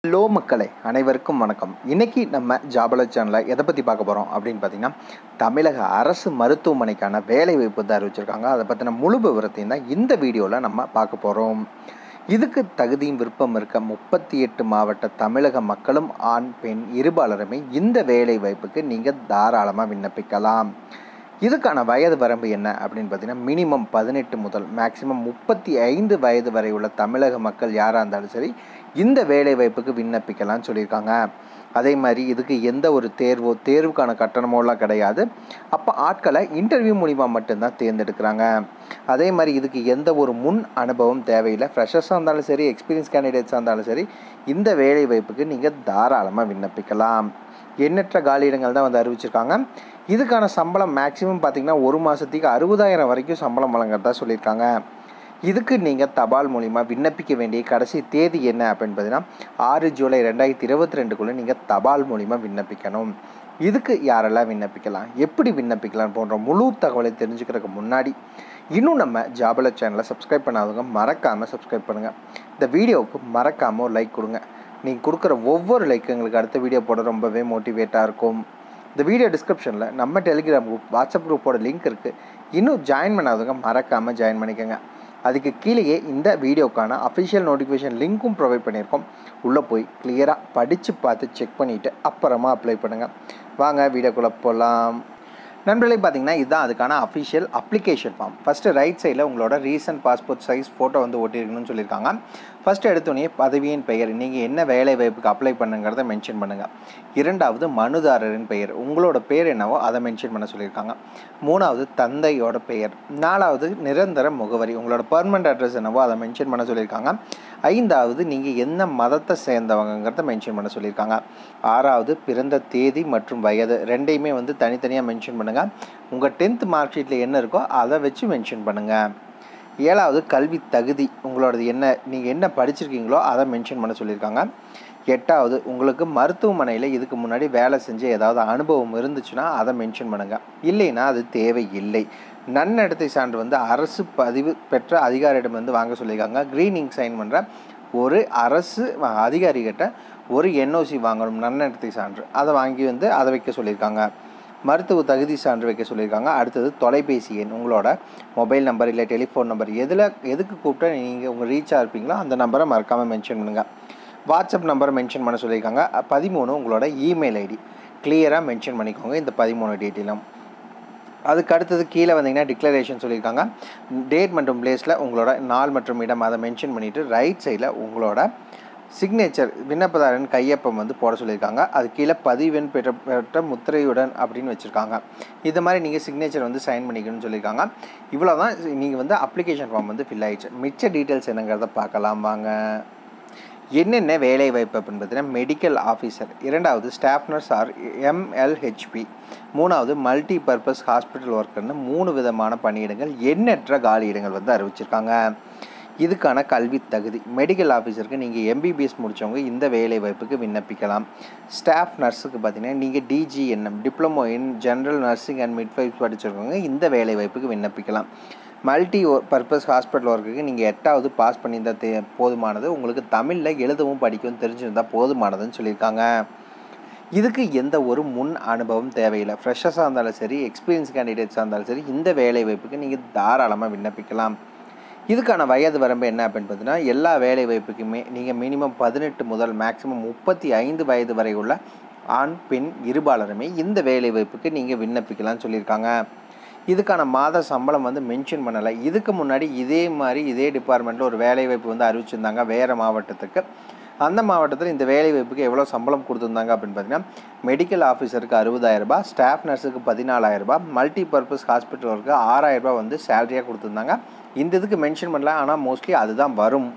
hello மக்களே அனைவருக்கும் வணக்கம் இன்னைக்கு நம்ம ஜாபல சேனலில் எதை பற்றி பார்க்க போகிறோம் அப்படின்னு பார்த்தீங்கன்னா தமிழக அரசு மருத்துவமனைக்கான வேலை வாய்ப்பு தான் அறிவிச்சிருக்காங்க அதை பற்றின முழு விவரத்தையும் தான் இந்த வீடியோவில் நம்ம பார்க்க போகிறோம் இதுக்கு தகுதியும் விருப்பம் இருக்க முப்பத்தி எட்டு மாவட்ட தமிழக மக்களும் ஆண் பெண் இருபாலருமே இந்த வேலை வாய்ப்புக்கு நீங்கள் தாராளமாக விண்ணப்பிக்கலாம் இதுக்கான வயது வரம்பு என்ன அப்படின்னு பார்த்தீங்கன்னா மினிமம் பதினெட்டு முதல் மேக்சிமம் முப்பத்தி ஐந்து வயது வரை உள்ள தமிழக மக்கள் யாராக இருந்தாலும் சரி இந்த வேலை வாய்ப்புக்கு விண்ணப்பிக்கலாம்னு சொல்லியிருக்காங்க அதே மாதிரி இதுக்கு எந்த ஒரு தேர்வோ தேர்வுக்கான கட்டணமோலாம் கிடையாது அப்போ ஆட்களை இன்டர்வியூ மூலிமா மட்டும்தான் தேர்ந்தெடுக்கிறாங்க அதே மாதிரி இதுக்கு எந்த ஒரு முன் அனுபவம் தேவையில்லை ஃப்ரெஷர்ஸாக இருந்தாலும் சரி எக்ஸ்பீரியன்ஸ் கேண்டிடேட்ஸாக இருந்தாலும் சரி இந்த வேலை வாய்ப்புக்கு நீங்கள் தாராளமாக விண்ணப்பிக்கலாம் எண்ணற்ற காலியிடங்கள் தான் வந்து அறிவிச்சிருக்காங்க இதுக்கான சம்பளம் மேக்ஸிமம் பார்த்தீங்கன்னா ஒரு மாதத்துக்கு அறுபதாயிரம் வரைக்கும் சம்பளம் வழங்குறதா சொல்லியிருக்காங்க இதுக்கு நீங்கள் தபால் மூலிமா விண்ணப்பிக்க வேண்டிய கடைசி தேதி என்ன அப்படின்னு பார்த்தீங்கன்னா ஆறு ஜூலை ரெண்டாயிரத்தி இருபத்தி ரெண்டுக்குள்ளே நீங்கள் தபால் மூலிமா விண்ணப்பிக்கணும் இதுக்கு யாரெல்லாம் விண்ணப்பிக்கலாம் எப்படி விண்ணப்பிக்கலாம் போன்ற முழு தகவலை தெரிஞ்சுக்கிறதுக்கு முன்னாடி இன்னும் நம்ம ஜாபல சேனலை சப்ஸ்கிரைப் பண்ணாதவங்க மறக்காமல் சப்ஸ்கிரைப் பண்ணுங்கள் இந்த வீடியோவுக்கு மறக்காமல் ஒரு லைக் கொடுங்க நீங்கள் கொடுக்குற ஒவ்வொரு லைக் எங்களுக்கு அடுத்த வீடியோ போட ரொம்பவே மோட்டிவேட்டாக இருக்கும் இந்த வீடியோ டிஸ்கிரிப்ஷனில் நம்ம டெலிகிராம் குரூப் வாட்ஸ்அப் குரூப்போட லிங்க் இருக்குது இன்னும் ஜாயின் பண்ணாதவங்க மறக்காமல் ஜாயின் பண்ணிக்கோங்க அதுக்கு கீழேயே இந்த வீடியோக்கான அஃபிஷியல் நோட்டிஃபிகேஷன் லிங்க்கும் ப்ரொவைட் பண்ணியிருக்கோம் உள்ளே போய் கிளியராக படித்து பார்த்து செக் பண்ணிவிட்டு அப்புறமா அப்ளை பண்ணுங்கள் வாங்க வீடியோக்குள்ளே போகலாம் நண்பர்களே பார்த்தீங்கன்னா இதுதான் அதுக்கான official application form first right சைடில் உங்களோட ரீசன்ட் பாஸ்போர்ட் சைஸ் ஃபோட்டோ வந்து ஒட்டியிருக்கணும்னு சொல்லியிருக்காங்க ஃபஸ்ட்டு எடுத்தோடனே பதவியின் பெயர் நீங்கள் என்ன வேலை வாய்ப்புக்கு அப்ளை பண்ணுங்கிறத மென்ஷன் பண்ணுங்கள் இரண்டாவது மனுதாரரின் பெயர் உங்களோட பேர் என்னவோ அதை மென்ஷன் பண்ண சொல்லியிருக்காங்க மூணாவது தந்தையோட பெயர் நாலாவது நிரந்தர முகவரி உங்களோட பர்மனண்ட் அட்ரஸ் என்னவோ அதை மென்ஷன் பண்ண சொல்லியிருக்காங்க ஐந்தாவது நீங்கள் என்ன மதத்தை சேர்ந்தவங்கிறத மென்ஷன் பண்ண சொல்லியிருக்காங்க ஆறாவது பிறந்த தேதி மற்றும் வயது ரெண்டையுமே வந்து தனித்தனியாக மென்ஷன் பண்ணுங்கள் உங்கள் டென்த் மார்க் ஷீட்டில் என்ன இருக்கோ அதை வச்சு மென்ஷன் பண்ணுங்கள் ஏழாவது கல்வி தகுதி உங்களோடது என்ன நீங்கள் என்ன படிச்சிருக்கீங்களோ அதை மென்ஷன் பண்ண சொல்லியிருக்காங்க எட்டாவது உங்களுக்கு மருத்துவமனையில் இதுக்கு முன்னாடி வேலை செஞ்ச ஏதாவது அனுபவம் இருந்துச்சுன்னா அதை மென்ஷன் பண்ணுங்கள் இல்லைன்னா அது தேவையில்லை நன்னடத்தை சான்று வந்து அரசு பதிவு பெற்ற அதிகாரியிடம் வந்து வாங்க சொல்லியிருக்காங்க க்ரீன் இங்க் சைன் பண்ணுற ஒரு அரசு அதிகாரிகிட்ட ஒரு என்ஓசி வாங்கணும் நன்னடத்தை சான்று அதை வாங்கி வந்து அதை வைக்க சொல்லியிருக்காங்க மருத்துவ தகுதி சான்று வைக்க சொல்லியிருக்காங்க அடுத்தது தொலைபேசி எண் உங்களோட மொபைல் நம்பர் இல்லை டெலிஃபோன் நம்பர் எதில் எதுக்கு கூப்பிட்டா நீங்கள் உங்கள் ரீச்சாக இருப்பீங்களோ அந்த நம்பரை மறக்காமல் மென்ஷன் பண்ணுங்கள் வாட்ஸ்அப் நம்பரை மென்ஷன் பண்ண சொல்லியிருக்காங்க பதிமூணு உங்களோட இமெயில் ஐடி கிளியராக மென்ஷன் பண்ணிக்கோங்க இந்த பதிமூணு டீட்டெயிலும் அதுக்கு அடுத்தது கீழே வந்தீங்கன்னா டிக்ளரேஷன் சொல்லியிருக்காங்க டேட் மற்றும் பிளேஸில் உங்களோட நாள் மற்றும் இடம் அதை மென்ஷன் பண்ணிவிட்டு ரைட் சைடில் உங்களோட சிக்னேச்சர் விண்ணப்பதாரன் கையொப்பம் வந்து போட சொல்லியிருக்காங்க அது கீழே பதிவெண் பெற்ற பெற்ற முத்திரையுடன் அப்படின்னு வச்சுருக்காங்க இது மாதிரி நீங்கள் சிக்னேச்சர் வந்து சைன் பண்ணிக்கணும்னு சொல்லியிருக்காங்க இவ்வளோ தான் நீங்கள் வந்து அப்ளிகேஷன் ஃபார்ம் வந்து ஃபில் ஆயிடுச்சு மிச்ச டீட்டெயில்ஸ் என்னங்கிறத பார்க்கலாம் வாங்க என்னென்ன வேலை வாய்ப்பு அப்படின்னு பார்த்தீங்கன்னா மெடிக்கல் ஆஃபீஸர் இரண்டாவது ஸ்டாஃப் நர்ஸ் ஆர் எம்எல்ஹெச்பி மூணாவது மல்டி பர்பஸ் ஹாஸ்பிட்டல் ஒர்க்கர்னு மூணு விதமான பணியிடங்கள் எண்ணற்ற காலியிடங்கள் வந்து அறிவிச்சிருக்காங்க இதுக்கான கல்வி தகுதி மெடிக்கல் ஆஃபீஸருக்கு நீங்கள் எம்பிபிஎஸ் முடித்தவங்க இந்த வேலை வாய்ப்புக்கு விண்ணப்பிக்கலாம் ஸ்டாஃப் நர்ஸுக்கு பார்த்தீங்கன்னா நீங்கள் DGNM diploma in general nursing and midwife படிச்சிருக்கவங்க இந்த வேலை வாய்ப்புக்கு விண்ணப்பிக்கலாம் மல்டி பர்பஸ் ஹாஸ்பிட்டல் ஒர்க்குக்கு நீங்கள் எட்டாவது பாஸ் பண்ணியிருந்தால் தே போதுமானது உங்களுக்கு தமிழில் எழுதவும் படிக்கவும் தெரிஞ்சிருந்தால் போதுமானதுன்னு சொல்லியிருக்காங்க இதுக்கு எந்த ஒரு முன் அனுபவம் தேவையில்லை ஃப்ரெஷர்ஸாக இருந்தாலும் சரி எக்ஸ்பீரியன்ஸ் கேண்டிடேட்ஸாக இருந்தாலும் சரி இந்த வேலை வாய்ப்புக்கு நீங்கள் தாராளமாக விண்ணப்பிக்கலாம் இதுக்கான வயது வரம்பு என்ன அப்படின்னு பார்த்தீங்கன்னா எல்லா வேலை வாய்ப்புக்குமே நீங்கள் மினிமம் பதினெட்டு முதல் மேக்ஸிமம் முப்பத்தி ஐந்து வயது வரை உள்ள ஆண் பெண் இருபாலருமே இந்த வேலை வாய்ப்புக்கு நீங்கள் விண்ணப்பிக்கலாம்னு சொல்லியிருக்காங்க இதுக்கான மாத சம்பளம் வந்து மென்ஷன் பண்ணலை இதுக்கு முன்னாடி இதே மாதிரி இதே டிபார்ட்மெண்ட்டில் ஒரு வேலை வாய்ப்பு வந்து அறிவிச்சிருந்தாங்க வேறு மாவட்டத்துக்கு அந்த மாவட்டத்தில் இந்த வேலை வாய்ப்புக்கு எவ்வளோ சம்பளம் கொடுத்துருந்தாங்க அப்படின்னு பார்த்தீங்கன்னா மெடிக்கல் ஆஃபீஸருக்கு அறுபதாயிரரூபா ஸ்டாஃப் நர்ஸுக்கு பதினாலாயிரரூபா மல்டி பர்பஸ் ஹாஸ்பிட்டலுக்கு ஆறாயிரரூபா வந்து சேலரியாக கொடுத்துருந்தாங்க இந்த இதுக்கு மென்ஷன் பண்ணல ஆனால் மோஸ்ட்லி அதுதான் வரும்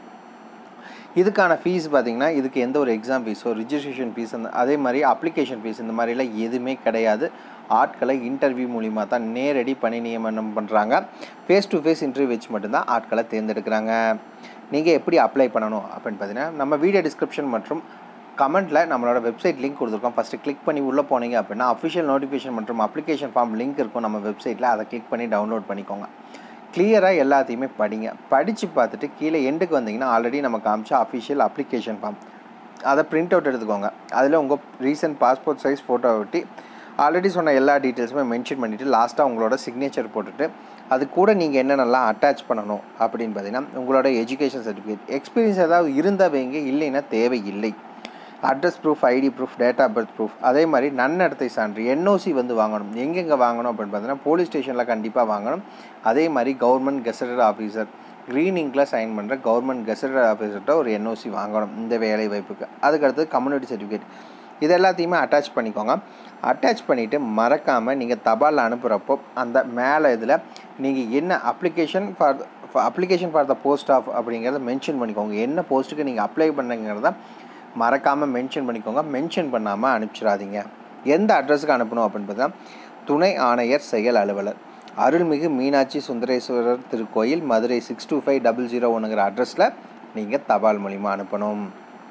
இதுக்கான ஃபீஸ் பார்த்திங்கன்னா இதுக்கு எந்த ஒரு எக்ஸாம் ஃபீஸோ ரிஜிஸ்ட்ரேஷன் ஃபீஸ் அந்த அதே மாதிரி அப்ளிகேஷன் ஃபீஸ் இந்த மாதிரிலாம் எதுவுமே கிடையாது ஆட்களை இன்டர்வியூ மூலிமா தான் நேரடி பணி நியமனம் பண்ணுறாங்க ஃபேஸ் டு ஃபேஸ் இன்டர்வியூ வச்சு மட்டும்தான் ஆட்களை தேர்ந்தெடுக்கிறாங்க நீங்கள் எப்படி அப்ளை பண்ணணும் அப்படின்னு பார்த்தீங்கன்னா நம்ம வீடியோ டிஸ்கிரிப்ஷன் மற்றும் கமெண்ட்டில் நம்மளோட வெப்சைட் லிங்க் கொடுத்துருக்கோம் ஃபஸ்ட்டு கிளிக் பண்ணி உள்ளே போனீங்க அப்படின்னா அஃபிஷியல் நோட்டிஃபிகேஷன் மற்றும் அப்ளிகேஷன் ஃபார்ம் லிங்க் இருக்கும் நம்ம வெப்சைட்டில் அதை கிளிக் பண்ணி டவுன்லோட் பண்ணிக்கோங்க கிளியராக எல்லாத்தையுமே படிங்க படித்து பார்த்துட்டு கீழே எண்டுக்கு வந்தீங்கன்னா ஆல்ரெடி நம்ம காமிச்ச அஃபிஷியல் அப்ளிகேஷன் ஃபார்ம் அதை பிரிண்ட் அவுட் எடுத்துக்கோங்க அதில் உங்கள் ரீசன்ட் பாஸ்போர்ட் சைஸ் ஃபோட்டோ ஒட்டி ஆல்ரெடி சொன்ன எல்லா டீட்டெயில்ஸுமே மென்ஷன் பண்ணிவிட்டு லாஸ்ட்டாக உங்களோட சிக்னேச்சர் போட்டுட்டு அது கூட நீங்கள் என்னென்னலாம் அட்டாச் பண்ணணும் அப்படின்னு பார்த்தீங்கன்னா உங்களோட எஜுகேஷன் சர்டிஃபிகேட் எக்ஸ்பீரியன்ஸ் ஏதாவது இருந்தால் வைங்க இல்லைன்னா தேவையில்லை address proof ID proof date of birth proof அதே மாதிரி நன்னடத்தை சான்று என்ஓசி வந்து வாங்கணும் எங்கெங்கே வாங்கணும் அப்படின்னு பார்த்தீங்கன்னா போலீஸ் ஸ்டேஷனில் கண்டிப்பாக வாங்கணும் அதே மாதிரி கவர்மெண்ட் கெசட்டட் ஆஃபீஸர் க்ரீன் இங்கில் சைன் பண்ணுற கவர்மெண்ட் கெசட்டட் ஆஃபீஸர்கிட்ட ஒரு என்ஓசி வாங்கணும் இந்த வேலை வாய்ப்புக்கு அதுக்கடுத்து கம்யூனிட்டி சர்டிஃபிகேட் இது எல்லாத்தையுமே அட்டாச் பண்ணிக்கோங்க அட்டாச் பண்ணிவிட்டு மறக்காமல் நீங்கள் தபாலில் அனுப்புகிறப்போ அந்த மேலே இதில் நீங்கள் என்ன application for application for the post of அப்படிங்கிறத மென்ஷன் பண்ணிக்கோங்க என்ன போஸ்ட்டுக்கு நீங்கள் அப்ளை பண்ணுங்கிறத மறக்காமல் மென்ஷன் பண்ணிக்கோங்க மென்ஷன் பண்ணாமல் அனுப்பிச்சிடாதீங்க எந்த அட்ரஸுக்கு அனுப்பணும் அப்படின்னு பார்த்தீங்கன்னா துணை ஆணையர் செயல் அலுவலர் அருள்மிகு மீனாட்சி சுந்தரேஸ்வரர் திருக்கோயில் Madurai six two five double zero ஒன்றுங்கிற அட்ரஸில் நீங்கள் தபால் மூலிமா அனுப்பணும்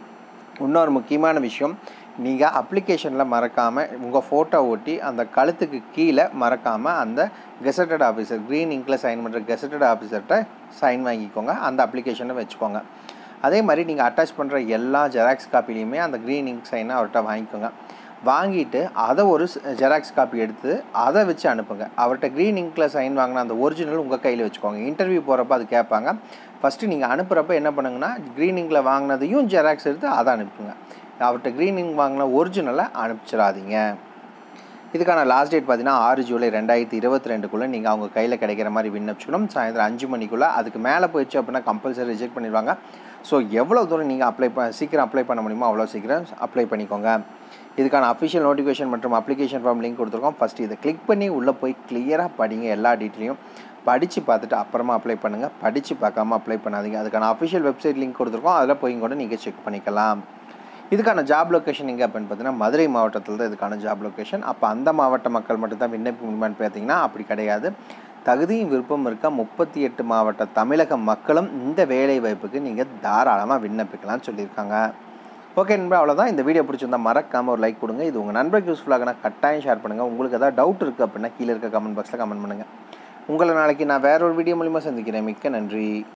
இன்னொரு முக்கியமான விஷயம் நீங்கள் அப்ளிகேஷனில் மறக்காமல் உங்கள் ஃபோட்டோ ஒட்டி அந்த கழுத்துக்கு கீழே மறக்காமல் அந்த கெசட்டட் ஆஃபீஸர் க்ரீன் இங்கில் சைன் பண்ணுற கெசட்டட் ஆஃபீஸர்கிட்ட சைன் வாங்கிக்கோங்க அந்த அப்ளிகேஷனை வச்சுக்கோங்க அதே மாதிரி நீங்கள் அட்டாச் பண்ணுற எல்லா ஜெராக்ஸ் காப்பிலையுமே அந்த க்ரீன் இங்க் சைனை அவர்கிட்ட வாங்கிக்கோங்க வாங்கிட்டு அதை ஒரு ஜெராக்ஸ் காப்பி எடுத்து அதை வச்சு அனுப்புங்க அவர்கிட்ட க்ரீன் இங்கில் சைன் வாங்கின அந்த ஒரிஜினல் உங்கள் கையில் வச்சுக்கோங்க இன்டர்வியூ போகிறப்ப அது கேட்பாங்க ஃபஸ்ட்டு நீங்கள் அனுப்புகிறப்ப என்ன பண்ணுங்கன்னா க்ரீன் இங்கில் வாங்கினதையும் ஜெராக்ஸ் எடுத்து அதை அனுப்புங்க அவர்கிட்ட க்ரீன் இங்க் வாங்கின ஒரிஜினலை அனுப்பிச்சிடாதீங்க இதுக்கான லாஸ்ட் டேட் பார்த்தீங்கன்னா ஆறு ஜூலை ரெண்டாயிரத்தி இருபத்தி ரெண்டுக்குள்ளே நீங்கள் அவங்க கையில் கிடைக்கிற மாதிரி விண்ணப்பிச்சுக்கணும் சாயந்தரம் அஞ்சு மணிக்குள்ளே அதுக்கு மேலே போயிடுச்சு அப்படின்னா கம்பல்சரி ரிஜெக்ட் பண்ணிடுவாங்க ஸோ எவ்வளோ தூரம் நீங்கள் அப்ளை ப சீக்கிரம் அப்ளை பண்ண முடியுமோ அவ்வளோ சீக்கிரம் அப்ளை பண்ணிக்கோங்க இதுக்கான அஃபிஷியல் நோட்டிஃபிகேஷன் மற்றும் அப்ளிகேஷன் ஃபார்ம் லிங்க் கொடுத்துருக்கோம் ஃபஸ்ட்டு இதை கிளிக் பண்ணி உள்ளே போய் கிளியராக படிங்க எல்லா டீட்டெயிலையும் படித்து பார்த்துட்டு அப்புறமா அப்ளை பண்ணுங்கள் படித்து பார்க்காம அப்ளை பண்ணாதீங்க அதுக்கான அஃபிஷியல் வெப்சைட் லிங்க் கொடுத்துருக்கோம் அதில் போய் கூட நீங்கள் செக் பண்ணிக்கலாம் இதுக்கான ஜாப் லொக்கேஷன் எங்கே அப்படின்னு பார்த்தீங்கன்னா மதுரை மாவட்டத்தில் தான் இதுக்கான ஜாப் லொக்கேஷன் அப்போ அந்த மாவட்ட மக்கள் மட்டும் தான் விண்ணப்பிக்க முடியுமான்னு பார்த்தீங்கன்னா அப்படி கிடையாது தகுதியும் விருப்பம் இருக்க முப்பத்தி எட்டு மாவட்ட தமிழக மக்களும் இந்த வேலை வாய்ப்புக்கு நீங்கள் தாராளமாக விண்ணப்பிக்கலாம்னு சொல்லியிருக்காங்க ஓகே நண்பர் அவ்வளோதான் இந்த வீடியோ பிடிச்சிருந்தா மறக்காமல் ஒரு லைக் கொடுங்க இது உங்கள் நண்பருக்கு யூஸ்ஃபுல்லாகனா கட்டாயம் ஷேர் பண்ணுங்கள் உங்களுக்கு ஏதாவது டவுட் இருக்குது அப்படின்னா கீழே இருக்க கமெண்ட் பாக்ஸில் கமெண்ட் பண்ணுங்கள் உங்களை நாளைக்கு நான் வேற ஒரு வீடியோ மூலிமா சந்திக்கிறேன் மிக்க நன்றி